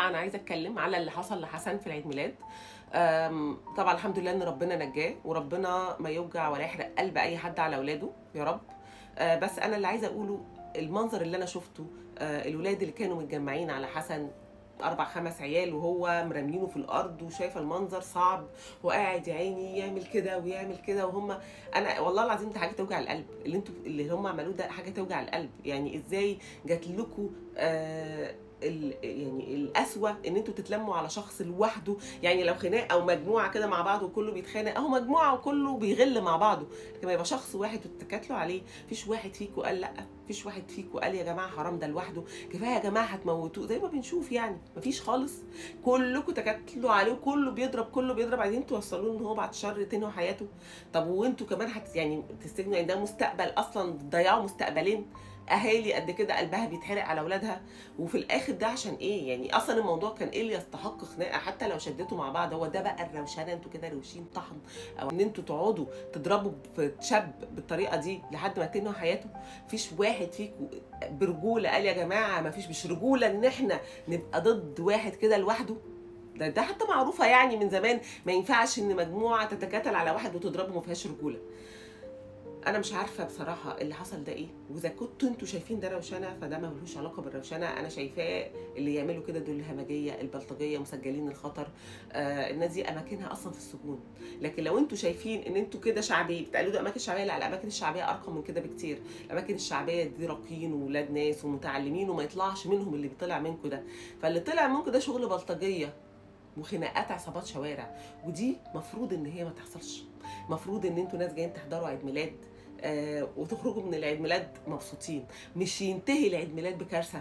جماعه انا عايزه اتكلم على اللي حصل لحسن في العيد ميلاد أم، طبعا الحمد لله ان ربنا نجاه وربنا ما يوجع ولا يحرق قلب اي حد على اولاده يا رب أه، بس انا اللي عايزه اقوله المنظر اللي انا شفته أه، الولاد اللي كانوا متجمعين على حسن اربع خمس عيال وهو مرمينه في الارض وشايفه المنظر صعب وقاعد يا عيني يعمل كده ويعمل كده وهم انا والله العظيم دي حاجه توجع القلب اللي انتوا اللي هم عملوه ده حاجه توجع القلب يعني ازاي جات لكم آه ال- يعني القسوه ان انتوا تتلموا على شخص لوحده يعني لو خناق او مجموعه كده مع بعض وكله بيتخانق اهو مجموعه وكله بيغل مع بعضه لكن ما يبقى شخص واحد وتتكاتلوا عليه مفيش واحد فيكم قال لا مفيش واحد فيكم قال يا جماعه حرام ده لوحده كفايه يا جماعه هتموتوه زي ما بنشوف يعني مفيش خالص كلكم تكاتلوا عليه وكله بيضرب كله بيضرب عايزين توصلوه ان هو بعد شر تنهوا حياته طب وانتوا كمان هت يعني تستجنوا يعني ده مستقبل اصلا ضيعوا مستقبلين اهالي قد كده قلبها بيتحرق على اولادها وفي الاخر ده عشان ايه يعني اصلا الموضوع كان ايه اللي يستحق خناقه حتى لو شدتوا مع بعض هو ده بقى الروشنه انتوا كده روشين طحن او ان انتوا تقعدوا تضربوا في شاب بالطريقه دي لحد ما تنهوا حياته مفيش واحد فيكم برجوله قال يا جماعه مفيش مش رجوله ان احنا نبقى ضد واحد كده لوحده ده ده حتى معروفه يعني من زمان ما ينفعش ان مجموعه تتكاتل على واحد وتضربه ما فيهاش رجوله انا مش عارفه بصراحه اللي حصل ده ايه واذا كنتوا انتوا شايفين ده روشنه فده ملوش علاقه بالروشنه انا شايفاه اللي يعملوا كده دول الهمجيه البلطجيه مسجلين الخطر آه الناس دي اماكنها اصلا في السجون لكن لو انتوا شايفين ان انتوا كده شعبي بتقلدوا اماكن شعبيه لا الاماكن الشعبيه ارقى من كده بكتير الاماكن الشعبيه دي راقيين وولاد ناس ومتعلمين وما يطلعش منهم اللي بيطلع منكم ده فاللي طلع منكم ده شغل بلطجيه وخناقات عصابات شوارع ودي مفروض ان هي ما تحصلش مفروض ان انتوا ناس جايين تحضروا عيد ميلاد آه وتخرجوا من العيد ميلاد مبسوطين مش ينتهي العيد ميلاد بكارثه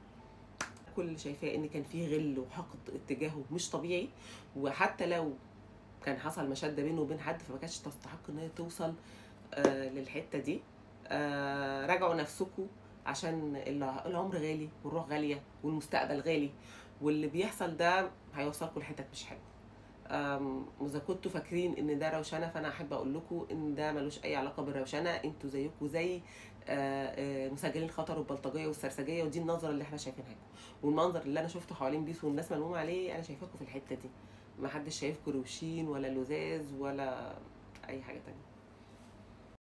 كل اللي شايفاه ان كان فيه غل وحقد اتجاهه مش طبيعي وحتى لو كان حصل مشاده بينه وبين حد فما كانتش تستحق ان هي توصل آه للحته دي آه راجعوا نفسكم عشان الع- العمر غالي والروح غاليه والمستقبل غالي واللي بيحصل ده هيوصلكم لحتت مش حلوه أم، واذا كنتوا فاكرين ان ده روشنه فانا احب اقول لكم ان ده ملوش اي علاقه بالروشنه انتوا زيكم زي آه، آه، مسجلين الخطر والبلطجيه والسرسجيه ودي النظره اللي احنا شايفينها لكم والمنظر اللي انا شفته حوالين بيس والناس ملمومه عليه انا شايفاكم في الحته دي ما حدش شايفكم روشين ولا لزاز ولا اي حاجه تانية